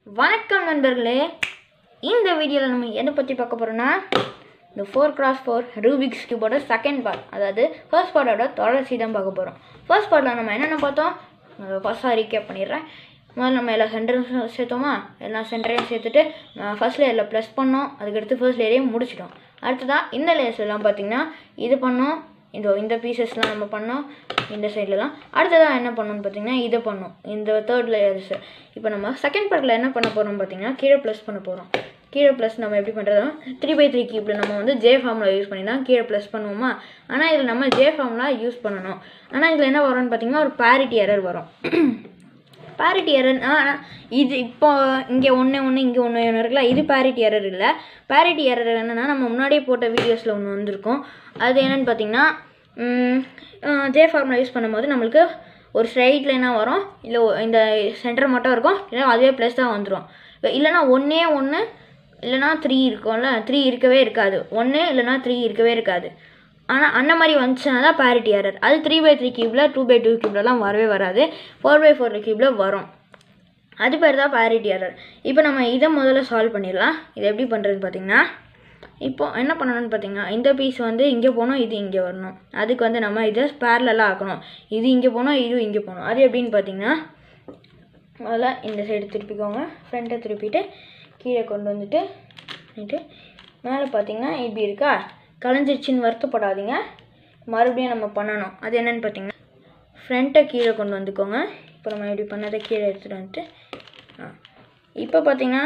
வணக்கம் நண்பர்களே இந்த வீடியோவில் நம்ம எதை பற்றி பார்க்க போகிறோம்னா இந்த ஃபோர் கிராஸ் ஃபோர் ரூபிக்ஸ் கியூபோட செகண்ட் பார்ட் அதாவது ஃபர்ஸ்ட் பார்ட்டோட தொடர்ச்சி தான் பார்க்க போகிறோம் ஃபர்ஸ்ட் பார்ட்டில் நம்ம என்னென்ன பார்த்தோம் ஃபர்ஸ்ட்டாக ரீகேப் பண்ணிடுறேன் முதல்ல நம்ம எல்லா சென்டரும் சேர்த்தோமா எல்லா சென்டரையும் சேர்த்துட்டு ஃபர்ஸ்ட் லேயரில் ப்ளஸ் பண்ணோம் அதுக்கடுத்து ஃபர்ஸ்ட் லேயரையும் முடிச்சிட்டோம் அடுத்ததாக இந்த லேயர்ஸ் எல்லாம் பார்த்திங்கன்னா இது பண்ணோம் இந்த இந்த பீசஸ்லாம் நம்ம பண்ணோம் இந்த சைட்லலாம் அடுத்ததாக என்ன பண்ணோம்னு பார்த்தீங்கன்னா இதை பண்ணோம் இந்த தேர்ட் லேயர்ஸ் இப்போ நம்ம செகண்ட் பார்ட்டில் என்ன பண்ண போகிறோம் பார்த்தீங்கன்னா கீழே ப்ளஸ் பண்ண போகிறோம் கீழே ப்ளஸ் நம்ம எப்படி பண்ணுறதுனா த்ரீ பை த்ரீ கீப்பில் நம்ம வந்து ஜே ஃபார்முலா யூஸ் பண்ணி தான் கீழே ப்ளஸ் பண்ணுவோமா ஆனால் இதில் நம்ம ஜே ஃபார்முலா யூஸ் பண்ணணும் ஆனால் இதில் என்ன வரும்னு பார்த்தீங்கன்னா ஒரு பேரிட்டி எரர் வரும் பேரிட்டி எரர் ஆனால் இது இப்போ இங்கே ஒன்று ஒன்று இங்கே ஒன்று ஒன்று இருக்குல்ல இது பேரிட்டி எரர் இல்லை பேரிட்டி எரர் என்னென்னா நம்ம முன்னாடியே போட்ட வீடியோஸில் ஒன்று வந்திருக்கும் அது என்னென்னு பார்த்தீங்கன்னா ஜே ஃபார்முலா யூஸ் பண்ணும்போது நம்மளுக்கு ஒரு ஸ்ட்ரைட் லைனாக வரும் இல்லை இந்த சென்டர் மட்டும் இருக்கும் இல்லை அதுவே ப்ளஸ் தான் வந்துடும் இப்போ இல்லைனா ஒன்றே ஒன்று இல்லைனா த்ரீ இருக்கும்ல த்ரீ இருக்கவே இருக்காது ஒன்று இல்லைனா த்ரீ இருக்கவே இருக்காது ஆனால் அந்த மாதிரி வந்துச்சுன்னா தான் பேரிட்டி எரர் அது த்ரீ பை த்ரீ கியூபில் டூ பை டூ கியூப்லலாம் வரவே வராது ஃபோர் பை ஃபோர் கியூபில் வரும் அது பேர் தான் பேரிட்டி எரர் இப்போ நம்ம இதை முதல்ல சால்வ் பண்ணிடலாம் இது எப்படி பண்ணுறதுன்னு பார்த்தீங்கன்னா இப்போ என்ன பண்ணணும்னு பார்த்தீங்கன்னா இந்த பீஸ் வந்து இங்கே போகணும் இது இங்கே வரணும் அதுக்கு வந்து நம்ம இதை பேரலாக ஆக்கணும் இது இங்கே போகணும் இது இங்கே போகணும் அது எப்படின்னு பார்த்தீங்கன்னா முதல்ல இந்த சைடு திருப்பிக்கோங்க ஃப்ரண்ட்டை திருப்பிட்டு கீழே கொண்டு வந்துட்டு பண்ணிட்டு மேலே பார்த்தீங்கன்னா இப்படி இருக்கா கலைஞ்சிருச்சின்னு வருத்தப்படாதீங்க மறுபடியும் நம்ம பண்ணணும் அது என்னென்னு பார்த்தீங்கன்னா ஃப்ரண்ட்டை கீழே கொண்டு வந்துக்கோங்க இப்போ நம்ம இப்படி பண்ணதை கீழே எடுத்துகிட்டு வந்துட்டு ஆ இப்போ பார்த்தீங்கன்னா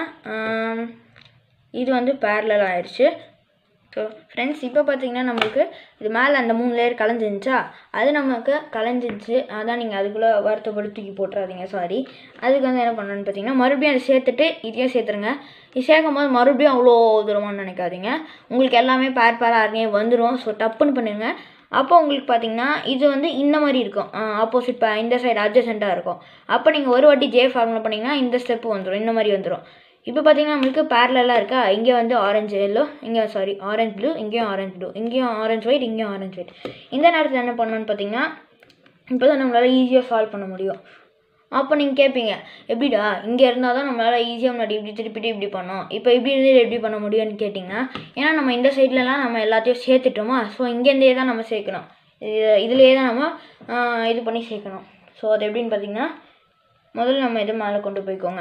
இது வந்து பேரலல் ஆயிடுச்சு ஸோ ஃப்ரெண்ட்ஸ் இப்போ பார்த்தீங்கன்னா நம்மளுக்கு இது மேலே அந்த மூணு லேயர் கலைஞ்சிருந்துச்சா அது நமக்கு கலைஞ்சிருச்சு அதான் நீங்கள் அதுக்குள்ளே வருத்தப்பட்டு தூக்கி போட்டுறாதீங்க சாரி அதுக்கு வந்து என்ன பண்ணணும்னு பார்த்தீங்கன்னா மறுபடியும் அதை சேர்த்துட்டு இதையும் சேர்த்துருங்க இது சேர்க்கும் போது மறுபடியும் அவ்வளோ தூரமாக நினைக்காதீங்க உங்களுக்கு எல்லாமே பேர் பேராக அருகே வந்துடும் ஸோ டப்புன்னு பண்ணுங்க அப்போ உங்களுக்கு பார்த்தீங்கன்னா இது வந்து இந்த மாதிரி இருக்கும் ஆப்போசிட் இப்போ இந்த சைடு அட்ஜசென்ட்டாக இருக்கும் அப்போ நீங்கள் ஒரு வாட்டி ஜே ஃபார்முலா பண்ணிங்கன்னா இந்த ஸ்டெப்பு வந்துடும் இந்த மாதிரி வந்துடும் இப்போ பார்த்தீங்கன்னா நம்மளுக்கு பேரலாக இருக்கா இங்கே வந்து ஆரஞ்சு எல்லோ இங்கே சாரி ஆரஞ்சு ப்ளூ இங்கேயும் ஆரஞ்சு ப்ளூ இங்கேயும் ஆரஞ்சு ஒயிட் இங்கேயும் ஆரஞ்சு ஒயிட் இந்த நேரத்தில் என்ன பண்ணணும்னு பார்த்தீங்கன்னா இப்போ தான் நம்மளால் ஈஸியாக சால்வ் பண்ண முடியும் அப்போ நீங்கள் கேட்பீங்க எப்படிடா இங்கே இருந்தால் தான் நம்மளால் ஈஸியாக முன்னாடி இப்படி திருப்பிட்டு இப்படி பண்ணோம் இப்போ இப்படி இருந்து எப்படி பண்ண முடியும்னு கேட்டிங்கன்னா ஏன்னா நம்ம இந்த சைட்லலாம் நம்ம எல்லாத்தையும் சேர்த்துட்டோமா ஸோ இங்கேருந்தே தான் நம்ம சேர்க்கணும் இது இதுலேயே தான் நம்ம இது பண்ணி சேர்க்கணும் ஸோ அது எப்படின்னு பார்த்தீங்கன்னா முதல்ல நம்ம இது மேலே கொண்டு போய்க்கோங்க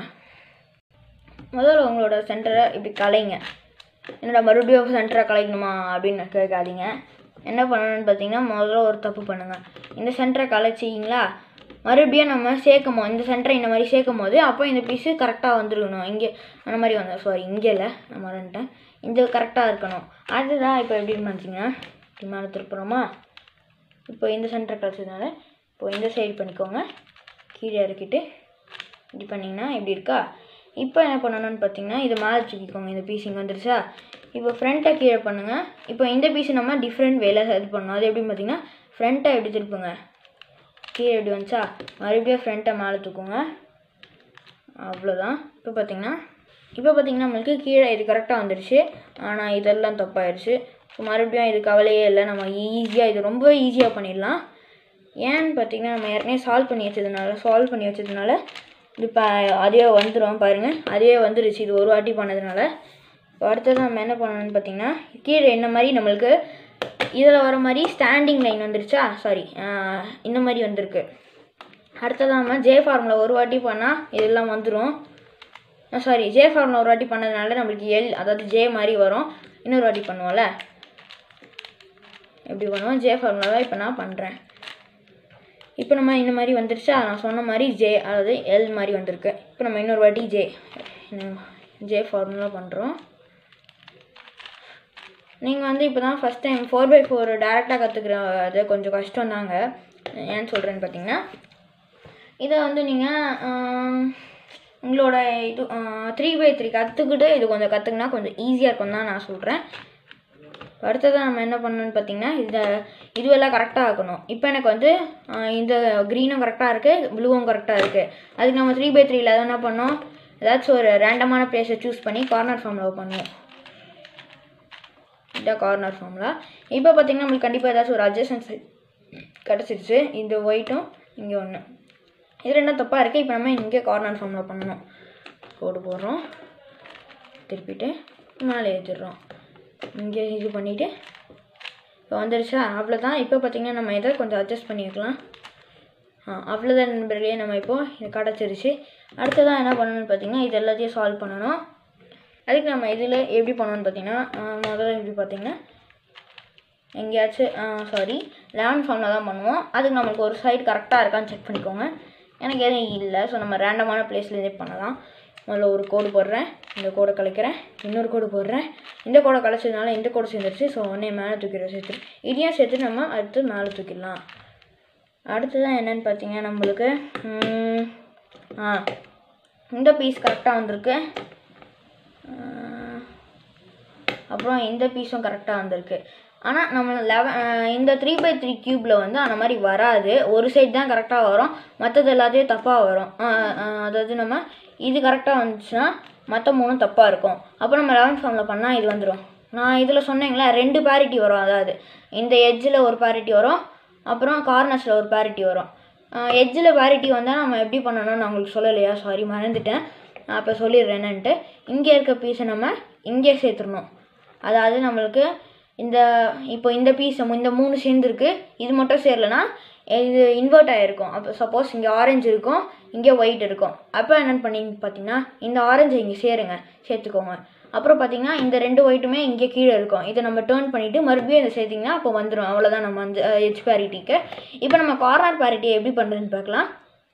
முதல்ல உங்களோட சென்டரை இப்படி கலைங்க என்னடா மறுபடியும் சென்டரை கலைக்கணுமா அப்படின்னு கேட்காதீங்க என்ன பண்ணணும்னு பார்த்தீங்கன்னா முதல்ல ஒரு தப்பு பண்ணுங்கள் இந்த சென்டரை கலைச்சிங்களா மறுபடியும் நம்ம சேர்க்கும் போது இந்த சென்டரை இந்த மாதிரி சேர்க்கும் போது அப்போ இந்த பீஸு கரெக்டாக வந்துருக்கணும் இங்கே அந்த மாதிரி வந்து சாரி இங்கே இல்லை நான் மறந்துட்டேன் இந்த கரெக்டாக இருக்கணும் அதுதான் இப்போ எப்படின்னு பார்த்தீங்கன்னா இப்படி மேலே திருப்புறோமா இப்போ இந்த சென்டரை கழிச்சதுனால இப்போ இந்த சைடு பண்ணிக்கோங்க கீழே இறக்கிட்டு இப்படி பண்ணிங்கன்னா இப்படி இருக்கா இப்போ என்ன பண்ணணும்னு பார்த்தீங்கன்னா இதை மேலே தூக்கிக்கோங்க இந்த பீஸ் இங்கே வந்துருச்சா இப்போ ஃப்ரண்ட்டை கீழே பண்ணுங்கள் இப்போ இந்த பீஸ் நம்ம டிஃப்ரெண்ட் வேலை இது பண்ணணும் அது எப்படின்னு பார்த்தீங்கன்னா ஃப்ரண்ட்டை எப்படி திருப்புங்க கீழே எப்படி வந்துச்சா மறுபடியும் ஃப்ரண்ட்டை மேலே தூக்குங்க அவ்வளோதான் இப்போ பார்த்தீங்கன்னா இப்போ பார்த்தீங்கன்னா நம்மளுக்கு கீழே இது கரெக்டாக வந்துடுச்சு ஆனால் இதெல்லாம் தப்பாயிடுச்சு ஸோ மறுபடியும் இது கவலையே இல்லை நம்ம ஈஸியாக இது ரொம்ப ஈஸியாக பண்ணிடலாம் ஏன்னு பார்த்தீங்கன்னா நம்ம ஏற்கனவே சால்வ் பண்ணி வச்சதுனால சால்வ் பண்ணி வச்சதுனால இப்போ அதுவே வந்துடும் பாருங்கள் அதுவே வந்துருச்சு இது ஒரு வாட்டி பண்ணதுனால இப்போ அடுத்தது நம்ம என்ன பண்ணணும்னு பார்த்தீங்கன்னா கீழே என்ன மாதிரி நம்மளுக்கு இதில் வர மாதிரி ஸ்டாண்டிங் லைன் வந்துருச்சா சாரி இந்த மாதிரி வந்திருக்கு அடுத்தது நம்ம ஜே ஃபார்மில் ஒரு வாட்டி பண்ணால் இதெல்லாம் வந்துடும் சாரி ஜே ஃபார்மில் ஒரு வாட்டி பண்ணதுனால நம்மளுக்கு எல் அதாவது ஜே மாதிரி வரும் இன்னொரு வாட்டி பண்ணுவோம்ல எப்படி பண்ணுவோம் ஜே ஃபார்முலாவை இப்போ நான் பண்ணுறேன் இப்போ நம்ம இந்த மாதிரி வந்துருச்சா நான் சொன்ன மாதிரி ஜே அதாவது எல் மாதிரி வந்திருக்கு இப்போ நம்ம இன்னொரு வாட்டி ஜே ஜே ஃபார்முலா பண்ணுறோம் நீங்கள் வந்து இப்போ தான் first time four by four டேரெக்டாக கற்றுக்கிறது கொஞ்சம் கஷ்டம் தாங்க ஏன்னு சொல்கிறேன்னு பார்த்தீங்கன்னா இதை வந்து நீங்கள் உங்களோட இது த்ரீ பை த்ரீ கற்றுக்கிட்டு இது கொஞ்சம் கற்றுக்கினா கொஞ்சம் ஈஸியாக இருக்கும் தான் நான் சொல்கிறேன் அடுத்ததாக நம்ம என்ன பண்ணணும்னு பார்த்தீங்கன்னா இந்த இதுவெல்லாம் கரெக்டாக ஆக்கணும் இப்போ எனக்கு வந்து இந்த க்ரீனும் கரெக்டாக இருக்குது ப்ளூவும் கரெக்டாக இருக்குது அதுக்கு நம்ம த்ரீ பை த்ரீயில் என்ன பண்ணோம் ஏதாச்சும் ஒரு ரேண்டமான பிளேஸை சூஸ் பண்ணி கார்னர் ஃபார்மில் பண்ணுவோம் இதான் கார்னர் ஃபார்முலா இப்போ பார்த்தீங்கன்னா நம்மளுக்கு கண்டிப்பாக ஏதாச்சும் ஒரு அட்ஜஸ்டன்ஸ் கிடச்சிருச்சு இந்த ஒயிட்டும் இங்கே ஒன்று இது ரெண்டும் தப்பாக இருக்குது இப்போ நம்ம இங்கே கார்னர் ஃபார்மில் பண்ணணும் கோடு போடுறோம் திருப்பிட்டு மேலே ஏற்றிடுறோம் இங்கே இது பண்ணிவிட்டு இப்போ வந்துருச்சா அவ்வளோதான் இப்போ பார்த்தீங்கன்னா நம்ம இதை கொஞ்சம் அட்ஜஸ்ட் பண்ணிக்கலாம் ஆ அவ்வளோதான் நண்பர்களே நம்ம இப்போது இது கிடச்சிருச்சு அடுத்ததான் என்ன பண்ணணும்னு பார்த்தீங்கன்னா இது எல்லாத்தையும் சால்வ் பண்ணணும் அதுக்கு நம்ம இதில் எப்படி பண்ணணும்னு பார்த்தீங்கன்னா ஆ, முதல்ல எப்படி பார்த்தீங்கன்னா எங்கேயாச்சும் சாரி லெவன் ஃபார்மில் தான் பண்ணுவோம் அதுக்கு நம்மளுக்கு ஒரு சைடு கரெக்டாக இருக்கான்னு செக் பண்ணிக்கோங்க எனக்கு எதுவும் இல்லை ஸோ நம்ம ரேண்டமான பிளேஸ்லேருந்தே பண்ணலாம் முதல்ல ஒரு கோடு போடுறேன் இந்த கோடை கலைக்கிறேன் இன்னொரு கோடு போடுறேன் இந்த கோடை கலைச்சதுனால இந்த கோடு சேர்ந்துருச்சு ஸோ உடனே மேலே தூக்கிடுறோம் சேர்த்து இதையும் சேர்த்து நம்ம அடுத்து மேலே தூக்கிடலாம் அடுத்ததான் என்னன்னு பார்த்தீங்கன்னா நம்மளுக்கு ம், ஆ இந்த பீஸ் கரெக்டாக வந்திருக்கு ஆ, அப்புறம் இந்த பீஸும் கரெக்டாக வந்திருக்கு ஆனால் நம்ம லெவன் இந்த த்ரீ பை த்ரீ க்யூப்பில் வந்து அந்த மாதிரி வராது ஒரு சைடு தான் கரெக்டாக வரும் மற்றது எல்லாத்தையும் தப்பாக வரும் ஆ, ஆ, அதாவது நம்ம இது கரெக்டாக வந்துச்சுன்னா மற்ற மூணும் தப்பாக இருக்கும் அப்போ நம்ம லெவன் ஃபார்மில் பண்ணால் இது வந்துடும் நான் இதில் சொன்னேங்களா ரெண்டு பேரிட்டி வரும் அதாவது இந்த எட்ஜில் ஒரு பேரிட்டி வரும் அப்புறம் கார்னர்ஸில் ஒரு பேரிட்டி வரும் எட்ஜில் பேரிட்டி வந்தால் நம்ம எப்படி பண்ணணும்னு நான் உங்களுக்கு சொல்லலையா சாரி மறந்துட்டேன் நான் இப்போ சொல்லிடுறேன் என்னன்ட்டு இங்கே இருக்க பீஸை நம்ம இங்கே சேர்த்துடணும் அதாவது நம்மளுக்கு இந்த இப்போ இந்த பீஸ் இந்த மூணு சேர்ந்துருக்கு இது மட்டும் சேரலைன்னா இது இன்வெர்ட் ஆகிருக்கும் அப்போ சப்போஸ் இங்கே ஆரஞ்சு இருக்கும் இங்கே ஒயிட் இருக்கும் அப்போ என்னென்னு பண்ணி பார்த்தீங்கன்னா இந்த ஆரஞ்சை இங்கே சேருங்க சேர்த்துக்கோங்க அப்புறம் பார்த்தீங்கன்னா இந்த ரெண்டு ஒயிட்டுமே இங்கே கீழே இருக்கும் இதை நம்ம டேர்ன் பண்ணிவிட்டு மறுபடியும் இதை சேர்த்திங்கன்னா அப்போ வந்துடும் அவ்வளோதான் நம்ம வந்து ஹெச் பேரிட்டிக்கு இப்போ நம்ம கார்னர் பேரிட்டியை எப்படி பண்ணுறதுன்னு பார்க்கலாம்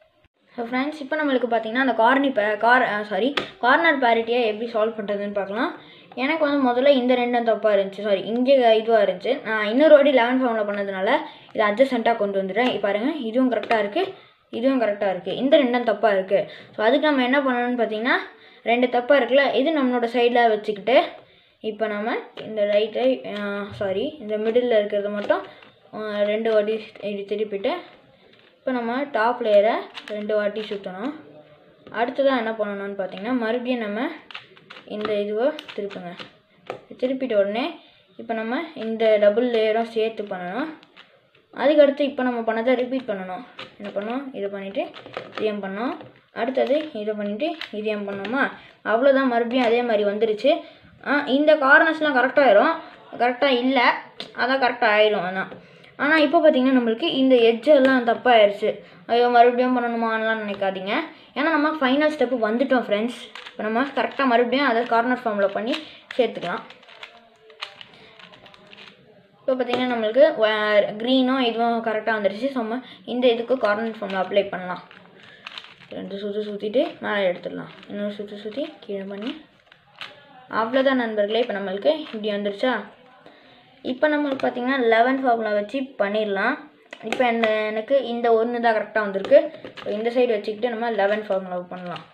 ஸோ ஃப்ரெண்ட்ஸ் இப்போ நம்மளுக்கு பார்த்தீங்கன்னா அந்த கார்னி பே கார் சாரி கார்னர் பேரிட்டியை எப்படி சால்வ் பண்ணுறதுன்னு பார்க்கலாம் எனக்கு வந்து முதல்ல இந்த ரெண்டும் தப்பாக இருந்துச்சு சாரி இங்கே இதுவாக இருந்துச்சு நான் இன்னொரு வாட்டி லெவன் ஃபார்மில் பண்ணதுனால இதை அட்ஜஸ்டண்ட்டாக கொண்டு வந்துடுறேன் இப்போ பாருங்கள் இதுவும் கரெக்டாக இருக்குது இதுவும் கரெக்டாக இருக்குது இந்த ரெண்டும் தப்பாக இருக்குது ஸோ அதுக்கு நம்ம என்ன பண்ணணும்னு பார்த்தீங்கன்னா ரெண்டு தப்பாக இருக்குல்ல இது நம்மளோட சைடில் வச்சுக்கிட்டு இப்போ நம்ம இந்த ரைட்டை சாரி இந்த மிடில் இருக்கிறத மட்டும் ஆ, ரெண்டு வாட்டி இப்படி திருப்பிட்டு இப்போ நம்ம டாப் லேயரை ரெண்டு வாட்டி சுற்றணும் அடுத்ததாக என்ன பண்ணணும்னு பார்த்தீங்கன்னா மறுபடியும் நம்ம இந்த இதுவை திருப்புங்க திருப்பிட்ட உடனே இப்போ நம்ம இந்த டபுள் லேயரும் சேர்த்து பண்ணணும் அதுக்கடுத்து இப்போ நம்ம பண்ணதை ரிப்பீட் பண்ணணும் என்ன பண்ணோம் இதை பண்ணிவிட்டு இதையும் பண்ணோம் அடுத்தது இதை பண்ணிவிட்டு இதையும் பண்ணோமா அவ்வளோதான் மறுபடியும் அதே மாதிரி வந்துருச்சு ஆ, இந்த கார்னர்ஸ்லாம் கரெக்டாகிடும் கரெக்டாக இல்லை அதான் கரெக்டாக ஆயிடும் அதான் ஆனால் இப்போ பார்த்தீங்கன்னா நம்மளுக்கு இந்த எட்ஜெல்லாம் தப்பாகிடுச்சு ஐயோ மறுபடியும் பண்ணணுமான்லாம் நினைக்காதீங்க ஏன்னா நம்ம ஃபைனல் ஸ்டெப்பு வந்துட்டோம் ஃப்ரெண்ட்ஸ் இப்போ நம்ம கரெக்டாக மறுபடியும் அதை கார்னர் ஃபார்மில் பண்ணி சேர்த்துக்கலாம் இப்போ பார்த்தீங்கன்னா நம்மளுக்கு க்ரீனும் இதுவும் கரெக்டாக வந்துருச்சு ஸோ நம்ம இந்த இதுக்கு கார்னர் ஃபார்மில் அப்ளை பண்ணலாம் ரெண்டு சுற்று சுற்றிட்டு மேலே எடுத்துடலாம் இன்னொரு சுற்று சுற்றி கீழே பண்ணி அவ்வளோதான் நண்பர்களே இப்போ நம்மளுக்கு இப்படி வந்துருச்சா இப்போ நம்மளுக்கு பார்த்தீங்கன்னா லெவன் ஃபார்முலா வச்சு பண்ணிடலாம் இப்போ என்ன எனக்கு இந்த ஒன்று தான் கரெக்டாக வந்திருக்கு ஸோ இந்த சைடு வச்சுக்கிட்டு நம்ம லெவன் ஃபார்முலா பண்ணலாம்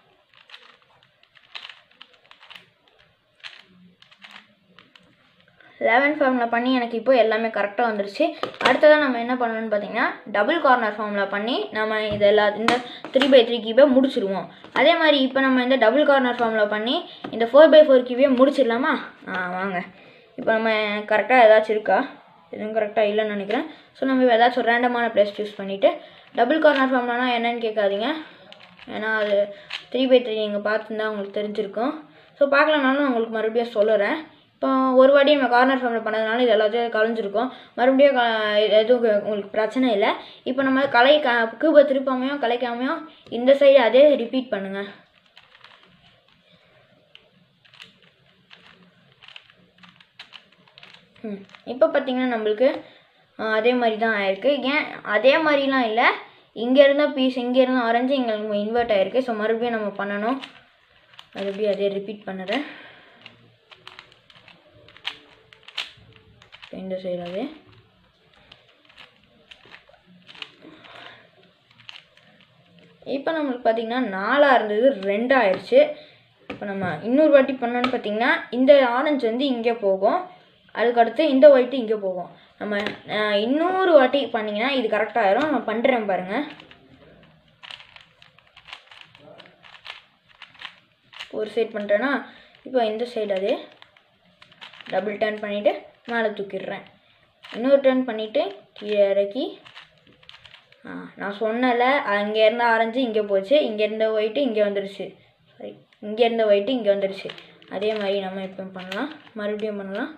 லெவன் ஃபார்முலா பண்ணி எனக்கு இப்போ எல்லாமே கரெக்டாக வந்துருச்சு அடுத்ததாக நம்ம என்ன பண்ணணும்னு பார்த்தீங்கன்னா டபுள் கார்னர் ஃபார்முலா பண்ணி நம்ம இது எல்லா இந்த த்ரீ பை த்ரீ கியூபை முடிச்சிருவோம் அதே மாதிரி இப்போ நம்ம இந்த டபுள் கார்னர் ஃபார்முலா பண்ணி இந்த ஃபோர் பை ஃபோர் கியூபையை முடிச்சிடலாமா ஆ வாங்க இப்போ நம்ம கரெக்டாக ஏதாச்சும் இருக்கா எதுவும் கரெக்டாக இல்லைன்னு நினைக்கிறேன் ஸோ நம்ம ஏதாச்சும் ஒரு ரேண்டமான பிளேஸ் சூஸ் பண்ணிவிட்டு டபுள் கார்னர் ஃபார்ம்லானா என்னன்னு கேட்காதீங்க ஏன்னா அது த்ரீ பை த்ரீ நீங்கள் பார்த்துருந்தா உங்களுக்கு தெரிஞ்சிருக்கும் ஸோ பார்க்கலனாலும் நான் உங்களுக்கு மறுபடியும் சொல்லுறேன் இப்போ ஒரு வாட்டி நம்ம கார்னர் ஃபார்மில் பண்ணதுனால இது எல்லாத்தையும் கலைஞ்சிருக்கும் மறுபடியும் க எதுவும் உங்களுக்கு பிரச்சனை இல்லை இப்போ நம்ம கலை க கியூபை திருப்பாமையும் கலைக்காமையும் இந்த சைடு அதே ரிப்பீட் பண்ணுங்கள் ம் இப்போ பார்த்தீங்கன்னா நம்மளுக்கு ஆ, அதே மாதிரி தான் ஆயிருக்கு ஏன் அதே மாதிரிலாம் இல்லை இங்கே இருந்த பீஸ் இங்கே இருந்த ஆரஞ்சு எங்களுக்கு இன்வெர்ட் ஆயிருக்கு ஸோ மறுபடியும் நம்ம பண்ணணும் மறுபடியும் அதே ரிப்பீட் பண்ணுறேன் இந்த சைடு அதே இப்போ நம்மளுக்கு பார்த்தீங்கன்னா நாலாக இருந்தது ரெண்டாக ஆயிடுச்சு இப்போ நம்ம இன்னொரு வாட்டி பண்ணோன்னு பார்த்தீங்கன்னா இந்த ஆரஞ்சு வந்து இங்கே போகும் அதுக்கடுத்து இந்த ஒயிட்டு இங்கே போகும் நம்ம அஹ், இன்னொரு வாட்டி பண்ணிங்கன்னா இது கரெக்டாக ஆயிரும் நான் பண்ணுறேன் பாருங்கள் ஒரு சைடு பண்ணுறேன்னா இப்போ இந்த சைடு அதே டபுள் டர்ன் பண்ணிவிட்டு மேலே தூக்கிடுறேன் இன்னொரு டர்ன் பண்ணிவிட்டு கீழே இறக்கி ஆ நான் சொன்னல அங்கே இருந்த ஆரஞ்சு இங்கே போச்சு இங்கே இருந்த ஒயிட்டு இங்கே வந்துருச்சு சரி இங்கே இருந்த ஒயிட்டு இங்கே வந்துடுச்சு அதே மாதிரி நம்ம இப்போ பண்ணலாம் மறுபடியும் பண்ணலாம்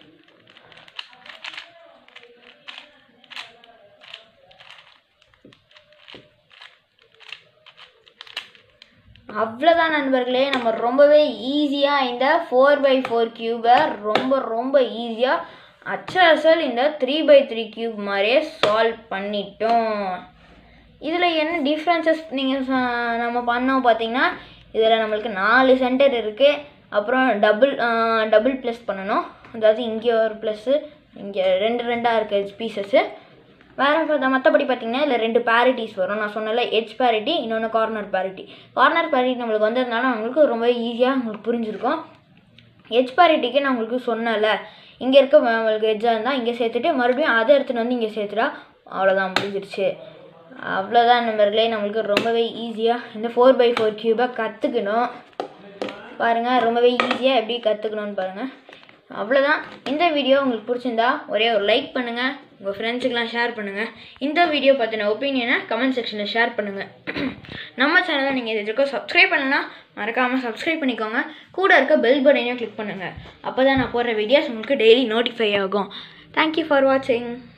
அவ்வளோதான் நண்பர்களே நம்ம ரொம்பவே ஈஸியாக இந்த ஃபோர் பை ஃபோர் க்யூபை ரொம்ப ரொம்ப ஈஸியாக அச்சல் இந்த த்ரீ பை த்ரீ க்யூப் மாதிரியே சால்வ் பண்ணிட்டோம் இதில் என்ன டிஃப்ரென்சஸ் நீங்கள் நம்ம பண்ணோம் பார்த்தீங்கன்னா இதில் நம்மளுக்கு நாலு சென்டர் இருக்குது அப்புறம் டபுள் டபுள் ப்ளஸ் பண்ணணும் அதாவது இங்கே ஒரு ப்ளஸ்ஸு இங்கே ரெண்டு ரெண்டாக இருக்குது பீசஸ்ஸு வேறு பார்த்தா மற்றபடி பார்த்தீங்கன்னா இதில் ரெண்டு பேரிட்டிஸ் வரும் நான் சொன்னல எட்ஜ் பேரிட்டி இன்னொன்று கார்னர் பேரிட்டி கார்னர் பேரிட்டி நம்மளுக்கு வந்ததுனால நம்மளுக்கு ரொம்ப ஈஸியாக உங்களுக்கு புரிஞ்சிருக்கும் எட்ஜ் பேரிட்டிக்கு நான் உங்களுக்கு சொன்னல இங்கே இருக்க நம்மளுக்கு எட்ஜாக இருந்தால் இங்கே சேர்த்துட்டு மறுபடியும் அதை எடுத்துகிட்டு வந்து இங்கே சேர்த்துட்டா அவ்வளோதான் முடிஞ்சிருச்சு அவ்வளோதான் நம்பர்களே நம்மளுக்கு ரொம்பவே ஈஸியாக இந்த ஃபோர் பை ஃபோர் க்யூபை கற்றுக்கணும் பாருங்கள் ரொம்பவே ஈஸியாக எப்படி கற்றுக்கணும்னு பாருங்கள் அவ்வளோதான் இந்த வீடியோ உங்களுக்கு பிடிச்சிருந்தா ஒரே ஒரு லைக் பண்ணுங்கள் உங்கள் ஃப்ரெண்ட்ஸுக்கெலாம் ஷேர் பண்ணுங்கள் இந்த வீடியோ பற்றின ஒப்பீனியனை கமெண்ட் செக்ஷனில் ஷேர் பண்ணுங்கள் நம்ம சேனலை நீங்கள் இது வரைக்கும் சப்ஸ்கிரைப் பண்ணலாம் மறக்காமல் சப்ஸ்கிரைப் பண்ணிக்கோங்க கூட இருக்க பெல் பட்டனையும் கிளிக் பண்ணுங்கள் அப்போ தான் நான் போடுற வீடியோஸ் உங்களுக்கு டெய்லி நோட்டிஃபை ஆகும் தேங்க்யூ ஃபார் வாட்சிங்